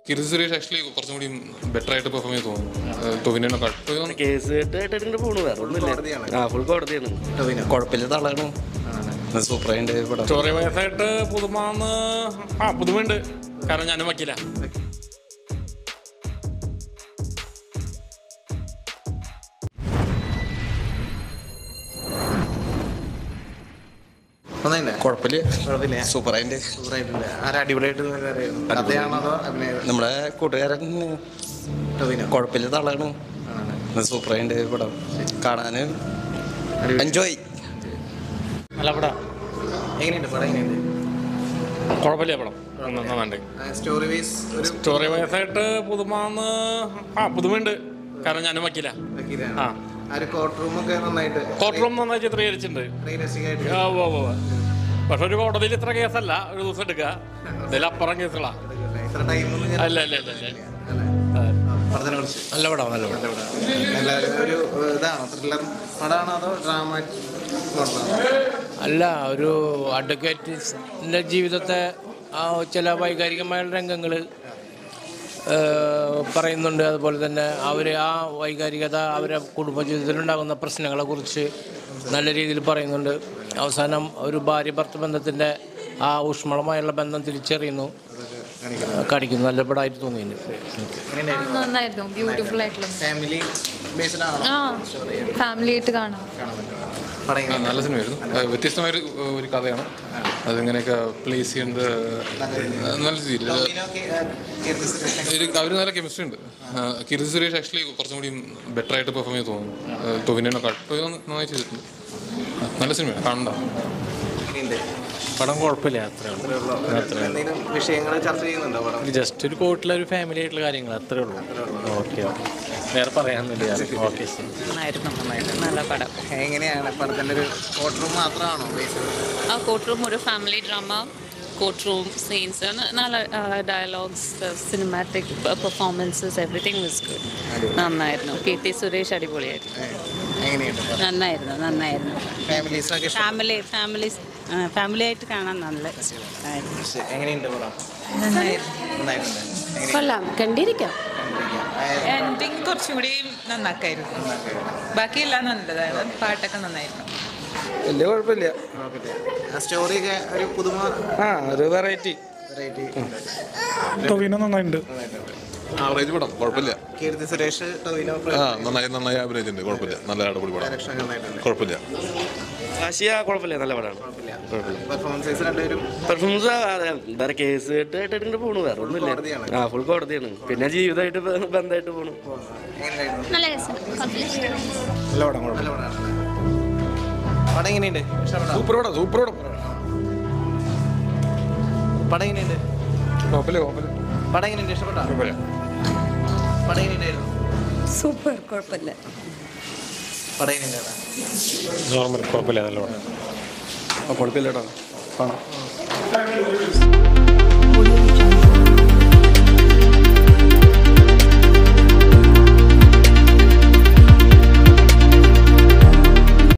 കിരി Suresh actually കുറച്ചും കൂടി better ആയിട്ട് പെർഫോം ചെയ്ത് തോന്നുന്നു ടൊവിനേക്കാൾ ടൊവിനോ കേസ് കേട്ടിട്ട് പോണു വേറെ ഒന്നുമില്ല ആ ഫുൾ കോടതിയാണ് കുഴപ്പമില്ല തളാണ് സൂപ്പറായിട്ട് പടം സ്റ്റോറി വയസ്സായിട്ട് പുതുമാന്ന് ആ പുതുമയുണ്ട് കാരണം ഞാനും വക്കീല ഒന്നല്ലേ കുഴപ്പമില്ല കുഴപ്പമില്ല സൂപ്പറായിട്ട് സൂപ്പറായിട്ടുണ്ട് ആരാ അടിപൊളിയായിട്ട് അറിയാം കഥയാണോ അതോ അഭിനയം നമ്മളെ കൂട്ടുകാരൻ ടൊവിനോ കുഴപ്പമില്ല തളാണ് സൂപ്പറായിട്ട് പടം കാണാന് എൻജോയ് നല്ല പടം എങ്ങനെയുണ്ട് പടം എങ്ങനെയുണ്ട് കുഴപ്പമില്ല പടം നന്നുണ്ട് സ്റ്റോറി വൈസ് ഒരു സ്റ്റോറി വയസ്സായിട്ട് പുതുമാന്ന് ആ പുതുമയുണ്ട് കാരണം ഞാനും വക്കീല വക്കീലാണ്. ആ. ആ ഒരു കോർട്ട് റൂം ഒക്കെ നന്നായിട്ട് കോർട്ട് റൂം നന്നായി ചിത്രീകരിച്ചിട്ടുണ്ട് റിയലിസ്റ്റിക് ആയിട്ട് ആ, ഉവ്വ് ഉവ്വ് ഉവ്വ്. പക്ഷെ ഒരു കോടതിയിൽ ഇത്ര കേസല്ല ഒരു ദിവസം എടുക്കുക ഇതിലപ്പുറം കേസുകളാ ഇത്ര ടൈമൊന്നും ഞാൻ അല്ല അല്ല അല്ല അല്ല അല്ലേ പടത്തിനെ കുറിച്ച് നല്ല പടം നല്ല പടം എല്ലാവരും ഒരു ഏഹ്, ഇതാണോ ത്രില്ലർ പടമാണോ അതോ ഡ്രാമ അല്ല ഒരു അഡ്വക്കേറ്റിൻ്റെ ജീവിതത്തെ ആ ചില വൈകാരികമായ രംഗങ്ങൾ പറയുന്നുണ്ട് അതുപോലെ തന്നെ അവർ ആ വൈകാരികത അവരെ കുടുംബജീവിതത്തിലുണ്ടാകുന്ന പ്രശ്നങ്ങളെക്കുറിച്ച് നല്ല രീതിയിൽ പറയുന്നുണ്ട് അവസാനം ഒരു ഭാര്യ ഭർത്ത ബന്ധത്തിൻ്റെ ആ ഊഷ്മളമായുള്ള ബന്ധം തിരിച്ചറിയുന്നു കാണിക്കുന്നു നല്ല പടമായിട്ട് തോന്നിയിട്ടുണ്ട് നന്നായിരുന്നു ബ്യൂട്ടിഫുൾ ആയിട്ടുള്ള ഫാമിലി ബേസ്ഡ് ആണോ ആ ഫാമിലി ആയിട്ട് കാണാം പടം ആ, എങ്ങനെയുണ്ട്? നല്ല സിനിമയായിരുന്നു ആ, വ്യത്യസ്തമായ ഒരു ഒരു കഥയാണ് അതിങ്ങനെയൊക്കെ പ്ലേസ് ചെയ്യുന്നത് നല്ല രീതിയിൽ ടൊവിനോക്ക്, ഏഹ്, കീർത്തി സുരേഷ് അവർ നല്ല കെമിസ്ട്രി ഉണ്ട് കിരി സുരേഷ് ആക്ച്വലി കുറച്ചും കൂടി ബെറ്റർ ആയിട്ട് പെർഫോം ചെയ്ത് തോന്നുന്നു ടൊവിനേക്കാൾ ടൊവിനോ നന്നായി ചെയ്തിട്ടുണ്ട് ആ, നല്ല സിനിമയാണ് കാണണ്ട എങ്ങനെയുണ്ട്? പടം കുഴപ്പമില്ല അത്രേ ഉള്ളൂ അത്രേ എന്തെങ്കിലും വിഷയങ്ങൾ ചർച്ച ചെയ്യുന്നുണ്ടോ പടം ഉള്ളൂ ജസ്റ്റ് ഒരു കോട്ടിലെ ഒരു ഫാമിലി ആയിട്ടുള്ള കാര്യങ്ങൾ അത്രേ ഉള്ളൂ ഓക്കെ ഓക്കെ വേറെ പറയാനൊന്നുമില്ല ഓക്കെ ശരി നന്നായിരുന്നു നല്ല പടം എങ്ങനെയാണ് പടത്തിന്റെ ഒരു കോർട്ട് റൂം മാത്രമാണോ ബേസ് ആ കോർട്ട് റൂം ഒരു family drama court room scenes നല്ല dialogues cinematic performances everything was good നന്നായിരുന്നു കീർത്തി സുരേഷ് അടിപൊളിയായിരുന്നു എങ്ങനെയുണ്ട് പടം? നന്നായിരുന്നു നന്നായിരുന്നു ഫാമിലീസിനൊക്കെ ഇഷ്ടം ഫാമിലി ഫാമിലി ഫാമിലി ആയിട്ട് കാണാൻ നല്ല ആയിരുന്നു. എങ്ങനെയുണ്ട് പടം നന്നായിരുന്നു നന്നായിട്ടുണ്ട് എങ്ങനെ- കൊള്ളാം കണ്ടിരിക്കാം എൻഡിങ് കുറച്ചും കൂടി നന്നാക്കായിരുന്നു ബാക്കിയെല്ലാം നല്ലതായിരുന്നു പാട്ടൊക്കെ നന്നായിരുന്നു വലിയ കുഴപ്പമില്ല കുഴപ്പമില്ല. ആ സ്റ്റോറിയൊക്കെ ഒരു പുതുമ ആ ഒരു വെറൈറ്റി വെറൈറ്റി ടൊവിനോ നന്നായിട്ടുണ്ട് ആവറേജ് പടം കുഴപ്പമില്ല കീർത്തി സുരേഷ് ടൊവിനോ ആ നന്നായി നന്നായി അഭിനയിച്ചിട്ടുണ്ട് കുഴപ്പമില്ല നല്ല അടിപൊളി പടം ഡയറക്ഷൻ നന്നായിട്ടുണ്ട് കുഴപ്പമില്ല ആശയ കുഴപ്പമില്ല നല്ല പടമാണ് പെർഫോമൻസസ് രണ്ടുപേരും പെർഫോമൻസ് വേറെ കേസ് കേട്ട് കേട്ടിട്ട് പോണു വേറെ ഒന്നുമില്ല കോടതിയാണ്. ആ ഫുൾ കോടതിയാണ് പിന്നെ ജീവിതമായിട്ട് ബ- ബന്ധമായിട്ട് പോണു എങ്ങനെയായിരുന്നു നല്ല രസം നല്ല പടമാണ് പടം എങ്ങനെയുണ്ട് ഇഷ്ടപ്പെട്ടോ സൂപ്പർ പടം സൂപ്പർ പടം പടം എങ്ങനെയുണ്ട് കുഴപ്പമില്ല കുഴപ്പമില്ല പടം എങ്ങനെയുണ്ട് ഇഷ്ടപ്പെട്ടോ പടം എങ്ങനെയുണ്ടായിരുന്നു സൂപ്പർ കുഴപ്പമില്ല പടം എങ്ങനെയുണ്ടായിരുന്നു നോർമൽ കുഴപ്പമില്ല നല്ല പടം കുഴപ്പമില്ല കേട്ടോ കാണാം